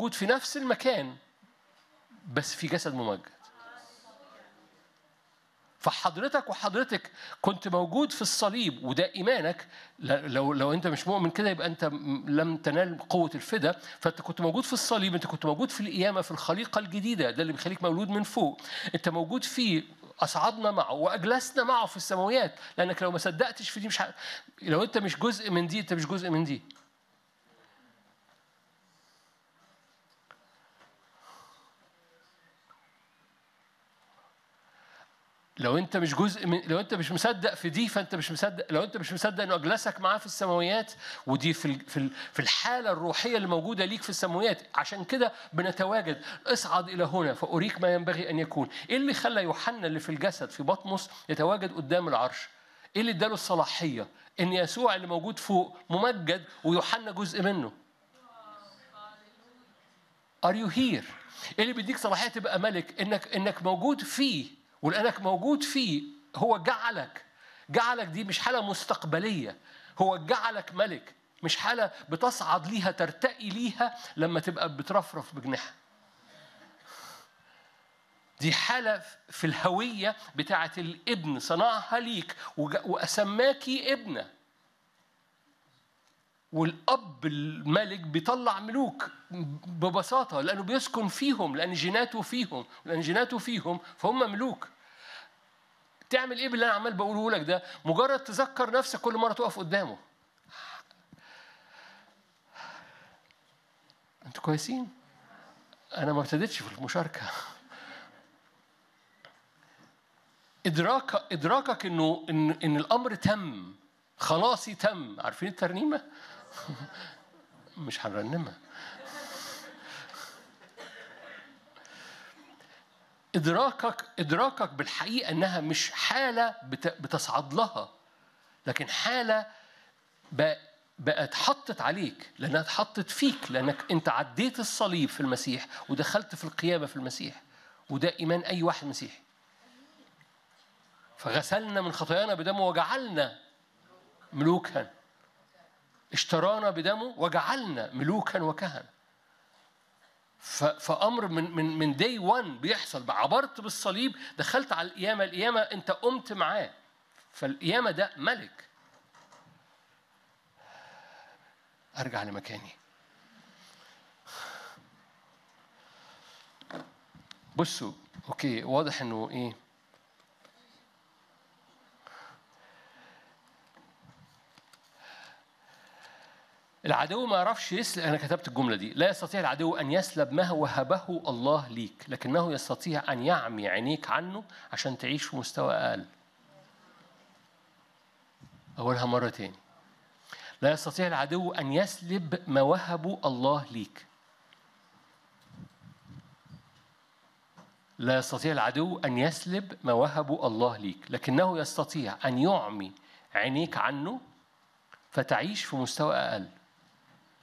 موجود في نفس المكان بس في جسد ممجد فحضرتك وحضرتك كنت موجود في الصليب وده ايمانك ل- لو لو انت مش مؤمن كده يبقى انت م- لم تنال قوه الفدا فانت كنت موجود في الصليب انت كنت موجود في القيامه في الخليقه الجديده ده اللي بيخليك مولود من فوق انت موجود فيه اصعدنا معه واجلسنا معه في السماويات لانك لو ما صدقتش في دي مش ح... لو انت مش جزء من دي انت مش جزء من دي لو انت مش جزء من لو انت مش مصدق في دي فانت مش مصدق لو انت مش مصدق انه اجلسك معاه في السماويات ودي في ال- في ال- في الحاله الروحيه اللي موجوده ليك في السماويات عشان كده بنتواجد اصعد الى هنا فاريك ما ينبغي ان يكون ايه اللي خلى يوحنا اللي في الجسد في بطمس يتواجد قدام العرش ايه اللي اداله الصلاحيه ان يسوع اللي موجود فوق ممجد ويوحنا جزء منه Are you here؟ ايه اللي بيديك صلاحيه تبقى ملك؟ انك انك موجود فيه ولانك موجود فيه هو جعلك جعلك دي مش حاله مستقبليه هو جعلك ملك مش حاله بتصعد ليها ترتقي ليها لما تبقى بترفرف بجناحها دي حالة في الهوية بتاعة الابن صنعها ليك وج- وأسماكي ابنة والاب الملك بيطلع ملوك ببساطه لانه بيسكن فيهم لان جيناته فيهم لان جيناته فيهم فهم ملوك تعمل ايه باللي انا عمال بقوله لك ده مجرد تذكر نفسك كل مره تقف قدامه انتوا كويسين انا ما ابتديتش في المشاركه ادراك ادراكك انه ان ان الامر تم خلاصي تم عارفين الترنيمه مش هنرنمها ادراكك ادراكك بالحقيقه انها مش حاله بت- بتصعد لها لكن حاله بق- بقت حطت عليك لانها اتحطت فيك لانك انت عديت الصليب في المسيح ودخلت في القيامه في المسيح وده ايمان اي واحد مسيحي فغسلنا من خطايانا بدمه وجعلنا ملوكا اشترانا بدمه وجعلنا ملوكا وكهنة ف- فامر من من من داي 1 بيحصل عبرت بالصليب دخلت على القيامه القيامه انت قمت معاه فالقيامه ده ملك ارجع لمكاني بصوا اوكي واضح انه ايه العدو ما يعرفش يسلب انا كتبت الجمله دي لا يستطيع العدو ان يسلب ما وهبه الله ليك لكنه يستطيع ان يعمي عينيك عنه عشان تعيش في مستوى اقل اقولها مره تاني لا يستطيع العدو ان يسلب ما وهبه الله ليك لا يستطيع العدو ان يسلب ما وهبه الله ليك لكنه يستطيع ان يعمي عينيك عنه فتعيش في مستوى اقل